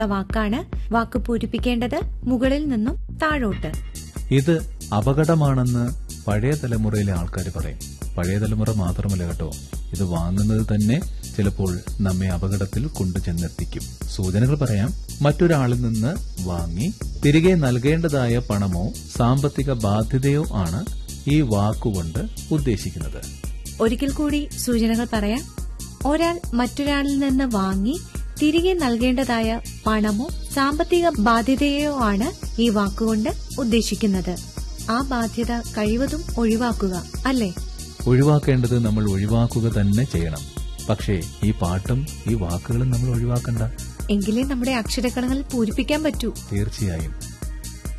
വാക്കാണ് വാക്ക് പൂരിപ്പിക്കേണ്ടത് മുകളിൽ നിന്നും താഴോട്ട് ഇത് അപകടമാണെന്ന് പഴയ തലമുറയിലെ ആൾക്കാർ പറയും പഴയ തലമുറ മാത്രമല്ല കേട്ടോ ഇത് വാങ്ങുന്നത് തന്നെ ചിലപ്പോൾ നമ്മെ അപകടത്തിൽ കൊണ്ടുചെന്നെത്തിക്കും സൂചനകൾ പറയാം മറ്റൊരാളിൽ നിന്ന് വാങ്ങി തിരികെ നൽകേണ്ടതായ പണമോ സാമ്പത്തിക ബാധ്യതയോ ആണ് ഈ വാക്കുകൊണ്ട് ഉദ്ദേശിക്കുന്നത് ഒരിക്കൽ കൂടി സൂചനകൾ പറയാം ഒരാൾ മറ്റൊരാളിൽ നിന്ന് വാങ്ങി തിരികെ നൽകേണ്ടതായ പണമോ സാമ്പത്തിക ബാധ്യതയോ ആണ് ഈ വാക്കുകൊണ്ട് ഉദ്ദേശിക്കുന്നത് ആ ബാധ്യത കഴിവതും ഒഴിവാക്കുക അല്ലേ ഒഴിവാക്കേണ്ടത് നമ്മൾ ഒഴിവാക്കുക തന്നെ ചെയ്യണം പക്ഷേ ഈ പാട്ടും ഈ വാക്കുകളും നമ്മൾ ഒഴിവാക്കണ്ട എങ്കിലേ നമ്മുടെ അക്ഷരക്കളങ്ങൾ പൂരിപ്പിക്കാൻ പറ്റൂ തീർച്ചയായും